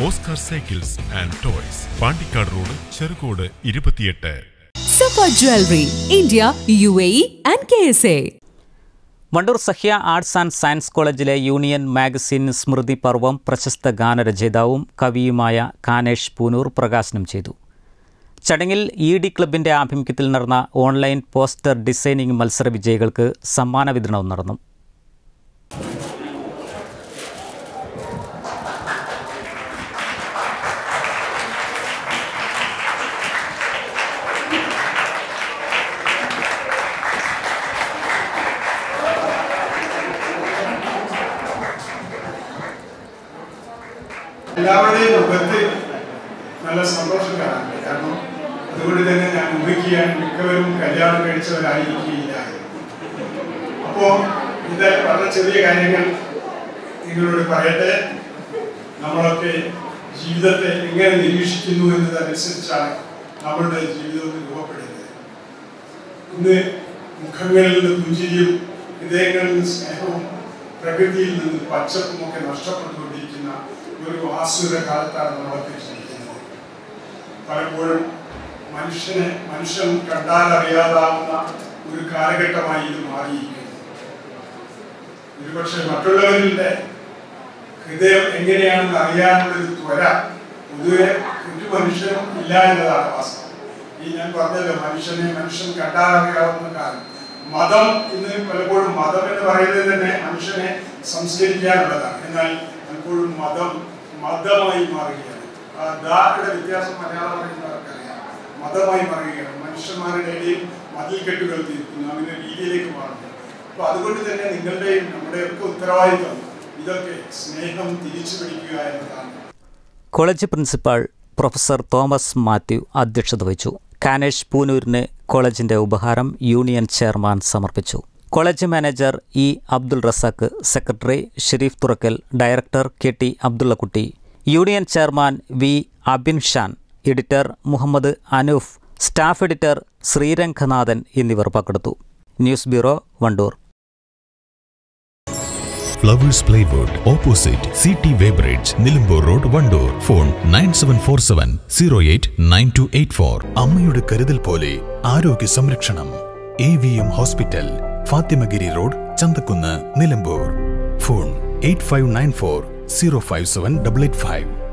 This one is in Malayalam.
Oscar cycles and toys Pandikkad road Cherukode ഇരുപത്തിയെട്ട് Safa jewellery India U A E and K S A Wandoor Sahya arts and science കോളേജിലെ യൂണിയൻ മാഗസിൻ സ്മൃതി പർവം പ്രശസ്ത ഗാനരചയിതാവും കവിയുമായ കാനേഷ് പൂനൂർ പ്രകാശനം ചെയ്തു ചടങ്ങിൽ ഇ ഡി ക്ലബിൻ്റെ ആഭിമുഖ്യത്തിൽ നടന്ന ഓൺലൈൻ പോസ്റ്റർ ഡിസൈനിംഗ് മത്സര വിജയികൾക്ക് സമ്മാന വിതരണവും നടന്നു എല്ലാവരുടെയും മുഖത്ത് നല്ല സന്തോഷം കാണാറുണ്ട് കാരണം അതുകൊണ്ട് തന്നെ ഞാൻ ഊഹിക്കാൻ മിക്കവരും കല്യാണം കഴിച്ചവരായിരിക്കില്ല അപ്പോ ഇത് വളരെ ചെറിയ കാര്യങ്ങൾ നിങ്ങളോട് പറയട്ടെ നമ്മളൊക്കെ ജീവിതത്തെ എങ്ങനെ നിരീക്ഷിക്കുന്നു എന്നതനുസരിച്ചാണ് നമ്മളുടെ ജീവിതവും രൂപപ്പെടുന്നത് ഇന്ന് മുഖങ്ങളിൽ നിന്ന് പുഞ്ചിരിയും ഹൃദയങ്ങളിൽ നിന്ന് സ്നേഹവും പ്രകൃതിയിൽ നിന്ന് പച്ചപ്പും ഒക്കെ നഷ്ടപ്പെട്ടുകൊണ്ടിരിക്കുന്ന ഒരു ആസുര കാലത്താണ് നമ്മളൊക്കെ ജീവിക്കുന്നത് പലപ്പോഴും മനുഷ്യനെ മനുഷ്യൻ കണ്ടാൽ അറിയാതാവുന്ന ഒരു കാലഘട്ടമായി ഇത് മാറിയിരിക്കുന്നു ഒരുപക്ഷെ മറ്റുള്ളവരുടെ ഹൃദയം എങ്ങനെയാണെന്ന് അറിയാനുള്ള ഒരു ത്വര പൊതുവെ ഒരു മനുഷ്യനും ഇല്ല എന്നതാണ് വാസ്തവം ഈ ഞാൻ പറഞ്ഞല്ലോ മനുഷ്യനെ മനുഷ്യൻ കണ്ടാൽ അറിയാവുന്ന കാലം മതം ഇന്ന് പലപ്പോഴും മതം എന്ന് പറയുന്നത് തന്നെ മനുഷ്യനെ സംസ്കരിക്കാനുള്ളതാണ് എന്നാൽ പലപ്പോഴും മതം മതമായി മാറുകയാണ് ആ ദായുടെ വ്യത്യാസം മലയാളം പറയുന്നവർക്കറിയാം മതമായി മാറുകയാണ് മനുഷ്യന്മാരുടെ ഇടയിൽ മതിൽ കെട്ടുകൾ തീർക്കുന്നു അങ്ങനെ രീതിയിലേക്ക് മാറുന്നു അപ്പൊ അതുകൊണ്ട് തന്നെ നിങ്ങളുടെയും നമ്മുടെയൊക്കെ ഉത്തരവാദിത്വം ഇതൊക്കെ സ്നേഹം തിരിച്ചു പിടിക്കുക എന്നതാണ് college principal professor Thomas Mathew അധ്യക്ഷത വഹിച്ചു കാനേഷ് പൂനൂരിന് കോളേജിന്റെ ഉപഹാരം യൂണിയൻ ചെയർമാൻ സമർപ്പിച്ചു college manager E Abdul Razak secretary Sharif Thurakkal director K T Abdullakutty union chairman V Abin Shan editor Muhammad Anoof staff editor Sreeranganathan എന്നിവർ പങ്കെടുത്തു news bureau Wandoor flowers plywood opposite C T weighbridge Nilambur road Wandoor phone nine seven four seven zero eight nine two eight four അമ്മയുടെ കരുതൽ പോലെ ആരോഗ്യ സംരക്ഷണം A V M hospital Fathimagiri road Chanthakkunnu Nilambur phone eight five nine four zero five seven double eight five